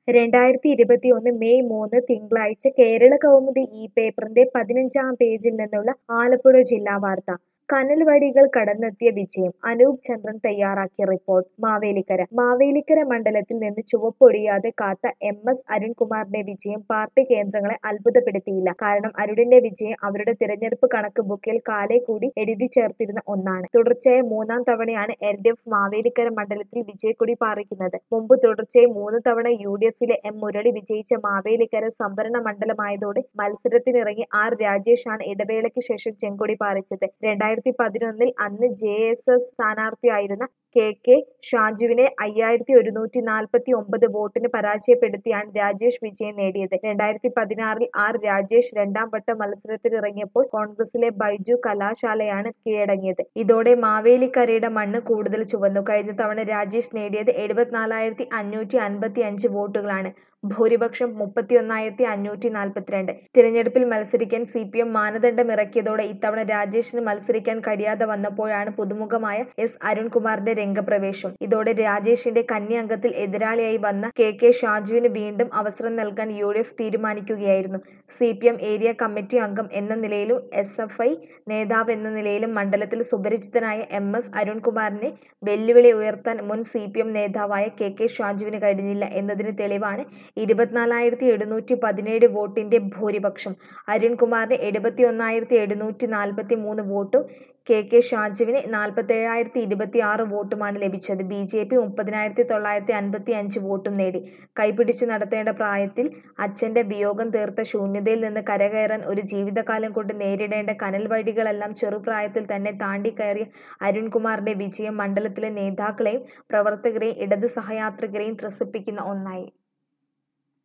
രണ്ടായിരത്തി ഇരുപത്തിയൊന്ന് മെയ് മൂന്ന് തിങ്കളാഴ്ച കേരള കൗമുദി ഈ പേപ്പറിന്റെ പതിനഞ്ചാം പേജിൽ നിന്നുള്ള ആലപ്പുഴ ജില്ലാ വാർത്ത കനൽവഴികൾ കടന്നെത്തിയ വിജയം അനൂപ് ചന്ദ്രൻ തയ്യാറാക്കിയ റിപ്പോർട്ട് മാവേലിക്കര മാവേലിക്കര മണ്ഡലത്തിൽ നിന്ന് ചുവപ്പൊടിയാതെ കാത്ത എം എസ് അരുൺകുമാറിന്റെ വിജയം പാർട്ടി കേന്ദ്രങ്ങളെ അത്ഭുതപ്പെടുത്തിയില്ല കാരണം അരുണിന്റെ വിജയം അവരുടെ തിരഞ്ഞെടുപ്പ് കണക്ക് ബുക്കിൽ കാലേ കൂടി എഴുതി ചേർത്തിരുന്ന ഒന്നാണ് തുടർച്ചയായ മൂന്നാം തവണയാണ് എൽ ഡി എഫ് മാവേലിക്കര മണ്ഡലത്തിൽ വിജയക്കൊടി പാറിക്കുന്നത് മുമ്പ് തുടർച്ചയായി മൂന്ന് തവണ യു ഡി എഫിലെ എം മുരളി വിജയിച്ച മാവേലിക്കര സംവരണ മണ്ഡലമായതോടെ മത്സരത്തിനിറങ്ങി ആർ രാജേഷ് ആണ് ഇടവേളയ്ക്ക് ശേഷം ചെങ്കൊടി പാറിച്ചത് രണ്ടായിരത്തി പതിനൊന്നിൽ അന്ന് ജെ എസ് എസ് സ്ഥാനാർത്ഥിയായിരുന്ന കെ കെ ഷാജുവിനെ അയ്യായിരത്തി ഒരുന്നൂറ്റി നാൽപ്പത്തി ഒമ്പത് വോട്ടിന് പരാജയപ്പെടുത്തിയാണ് രാജേഷ് വിജയം നേടിയത് രണ്ടായിരത്തി പതിനാറിൽ ആർ രാജേഷ് രണ്ടാം വട്ട മത്സരത്തിനിറങ്ങിയപ്പോൾ കോൺഗ്രസിലെ ബൈജു കലാശാലയാണ് കീഴടങ്ങിയത് ഇതോടെ മാവേലിക്കരയുടെ മണ്ണ് കൂടുതൽ ചുവന്നു കഴിഞ്ഞ തവണ രാജേഷ് നേടിയത് എഴുപത്തിനാലായിരത്തി അഞ്ഞൂറ്റി അൻപത്തി അഞ്ച് വോട്ടുകളാണ് ഭൂരിപക്ഷം മുപ്പത്തിയൊന്നായിരത്തി അഞ്ഞൂറ്റി നാൽപ്പത്തിരണ്ട് തിരഞ്ഞെടുപ്പിൽ മത്സരിക്കാൻ സി പി എം മാനദണ്ഡമിറക്കിയതോടെ ഇത്തവണ രാജേഷിന് മത്സരിക്കാൻ കഴിയാതെ വന്നപ്പോഴാണ് പുതുമുഖമായ എസ് അരുൺകുമാറിന്റെ രംഗപ്രവേശം ഇതോടെ രാജേഷിന്റെ കന്നി അംഗത്തിൽ എതിരാളിയായി വന്ന കെ കെ ഷാജുവിന് വീണ്ടും അവസരം നൽകാൻ യു ഡി എഫ് തീരുമാനിക്കുകയായിരുന്നു C P M area committee അംഗം എന്ന നിലയിലും എസ് എഫ് ഐ നേതാവ് എന്ന നിലയിലും മണ്ഡലത്തിൽ സുപരിചിതനായ എം എസ് അരുൺകുമാറിനെ വെല്ലുവിളി ഉയർത്താൻ മുൻ സി പി എം നേതാവായ കെ കെ ഷാജുവിന് കഴിഞ്ഞില്ല എന്നതിന് തെളിവാണ് ഇരുപത്തിനാലായിരത്തി എഴുന്നൂറ്റി പതിനേഴ് വോട്ടിന്റെ ഭൂരിപക്ഷം അരുൺകുമാറിന് എഴുപത്തി ഒന്നായിരത്തി എഴുന്നൂറ്റി നാൽപ്പത്തി മൂന്ന് വോട്ടും കെ കെ ഷാജുവിന് നാൽപ്പത്തേഴായിരത്തി ഇരുപത്തി ആറ് വോട്ടുമാണ് ലഭിച്ചത് ബി ജെ പി മുപ്പതിനായിരത്തി തൊള്ളായിരത്തി അൻപത്തി അഞ്ച് വോട്ടും നേടി കൈപിടിച്ചു നടത്തേണ്ട പ്രായത്തിൽ അച്ഛന്റെ വിയോഗം തീർത്ത ശൂന്യതയിൽ നിന്ന് കരകയറാൻ ഒരു ജീവിതകാലം കൊണ്ട് നേരിടേണ്ട കനൽ വഴികളെല്ലാം ചെറുപ്രായത്തിൽ തന്നെ താണ്ടിക്കയറിയ അരുൺകുമാറിന്റെ വിജയം മണ്ഡലത്തിലെ നേതാക്കളെയും പ്രവർത്തകരെയും ഇടത് സഹയാത്രികരെയും ത്രസിപ്പിക്കുന്ന ഒന്നായി